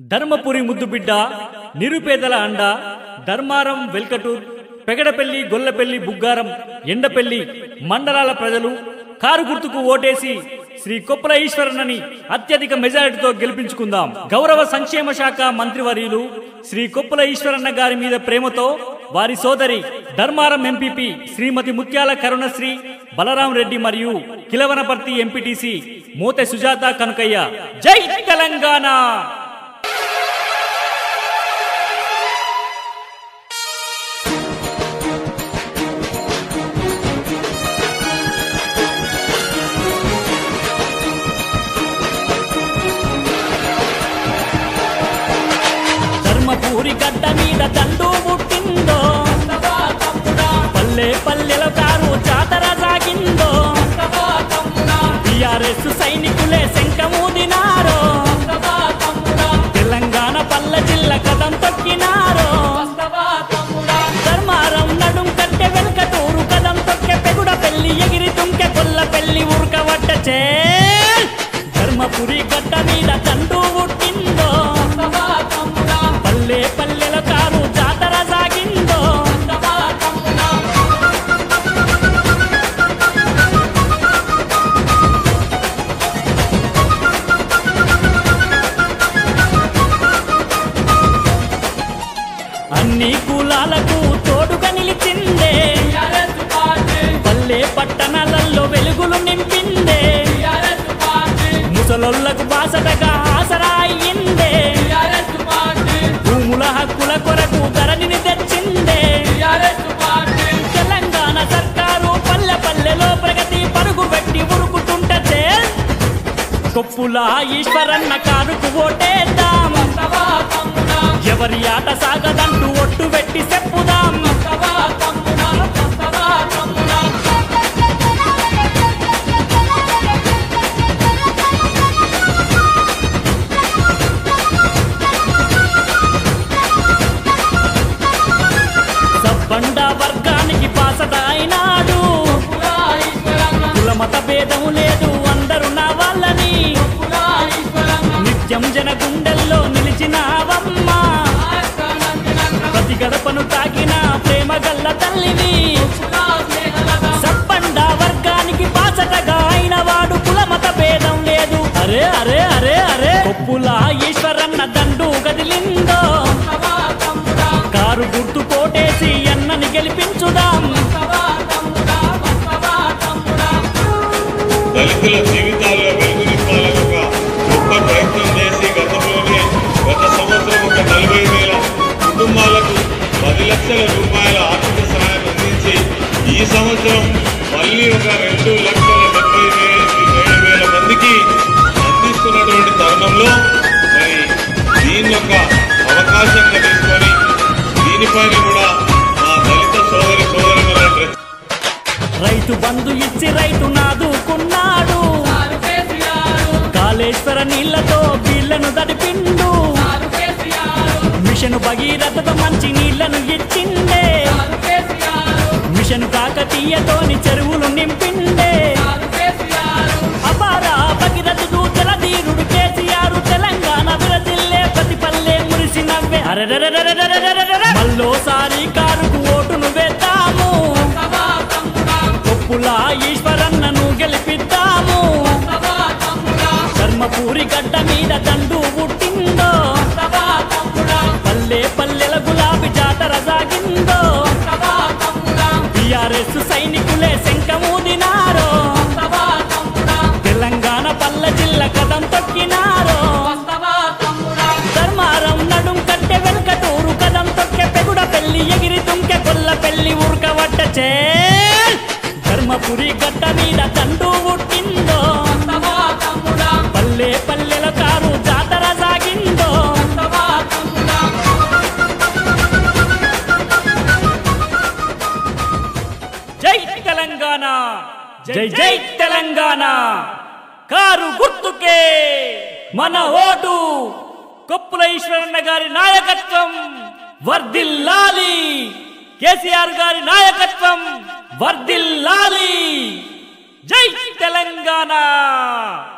ధర్మపురి ముద్దుబిడ్డ నిరుపేదల అండ ధర్మారం వెల్కటూర్ పెగడపల్లి గొల్లపల్లి బుగ్గారం ఎండపల్లి మండలాల ప్రజలు కారు గుర్తుకు ఓటేసి శ్రీ కొప్పుల ఈశ్వరన్నని అత్యధిక మెజారిటీతో గెలిపించుకుందాం గౌరవ సంక్షేమ శాఖ మంత్రివర్యులు శ్రీ కొప్పుల ఈశ్వరన్న గారి మీద ప్రేమతో వారి సోదరి ధర్మారం ఎంపీపీ శ్రీమతి ముత్యాల కరుణశ్రీ బలరాం రెడ్డి మరియు కిలవనపర్తి ఎంపీటీసీ మోతె సుజాత కనకయ్య జై తెలంగాణ ధర్మపూరి గడ్డ మీద దండు పుట్టిందో పల్లె పల్లెల కారు జాతర సాగిందో టిఆర్ఎస్ సైనికులే శంఖమూదినారో తెలంగాణ పల్లె జిల్లా కథం తొక్కినారో ధర్మారం నడుం కట్టె వెనుకటూరు కదం తొక్కె పెగుడ పెళ్లి ఎగిరి తుంకె కొల్ల పెళ్లి ఉరకవట్ట చే ధర్మపురి గడ్డ మీద దండు పుట్టిందో పల్లె పల్లెల కారు జాతర సాగిందో అన్ని కులాలకు తోడుగా నిలిచిందే పల్లె పట్టణాలలో వెలుగులు నింపిందే ముసలొల్లకు బాసటగా ఆసరా అయ్యిందే భూముల హక్కుల కొరకు ధరణిని తెచ్చిందే తెలంగాణ సర్కారు పల్లె పల్లెలో ప్రగతి పరుగు పెట్టి ఉరుకుతుంట చే కొప్పుల ఈశ్వరన్న కారుకు ఓటేద్దాం ఎవరి ఆట సాగదంటూ ఒట్టు పెట్టి చెప్పుదాం సబ్బండ వర్గానికి బాసట అయినాడు కుల మత భేదం లేదు అందరూ నా వాళ్ళని నిత్యం జన గుండెల్లో నిలిచినావమ్మ ప్రతి గడపను తాకిన ప్రేమ గల్ల తల్లిని సబ్బండ వర్గానికి బాసటగా అయిన వాడు కుల మత భేదం లేదు అరే అరే అరే అరే కొప్పుల ఈశ్వరన్న దండు గదిలిందో కారు గుర్తు కోటేసి అన్నని గెలిపించుదాం దళితుల జీవితాల్లో వెలుగు నింపాలని ఒక గొప్ప ప్రయత్నం చేసి గతంలోనే గత సంవత్సరం ఒక నలభై వేల కుటుంబాలకు పది లక్షల రూపాయల ఆర్థిక సహాయం అందించి ఈ సంవత్సరం మళ్ళీ ఒక రెండు లక్షల డెబ్బై వేల ఏడు వేల మందికి అందిస్తున్నటువంటి తరుణంలో మరి దీని యొక్క అవకాశంగా తీసుకొని దీనిపైన కూడా మా దళిత సోదరి సోదరి రైతు బంధు ఇచ్చి రైతు నాదుకున్నాడు కాళేశ్వర నీళ్లతో వీళ్లను తడిపిండు మిషన్ భగీరథతో మంచి నీళ్లను ఇచ్చిండే మిషన్ కాకతీయతోని చెరువులు నింపిండే అపార భగీరథుడు జలధీరుడు కేసీఆర్ తెలంగాణ విరజిల్లే ప్రతి పల్లె మురిసి నవ్వే అరెరెరెరెరెరెరెరెరెరె. మళ్ళోసారి కారుకు ఓటును వేద్దాము కొప్పుల ఈశ్వరన్నను గెలిపిద్దాము ధర్మపూరి గడ్డ మీద దండు పుట్టిందో పల్లె పల్లెల గులాబీ జాతర సాగిందో టిఆర్ఎస్ సైనికులే శంఖమూదినారో తెలంగాణ పల్లె జిల్లా కథం తొక్కినారో ధర్మారం నడుం కట్టె వెనుకటూరు కదం తొక్కె పెగుడ పెళ్లి ఎగిరి తుంకె కొల్ల పెళ్లి ఉరకవట్ట చే ధర్మపురి గడ్డ మీద దండు పుట్టిందో పల్లె పల్లెల కారు జాతర సాగిందో జై తెలంగాణ జై జై తెలంగాణ కారు గుర్తుకే మన ఓటు కొప్పుల ఈశ్వరన్న గారి నాయకత్వం వర్ధిల్లాలి కేసీఆర్ గారి నాయకత్వం వర్ధిల్లాలి జై తెలంగాణ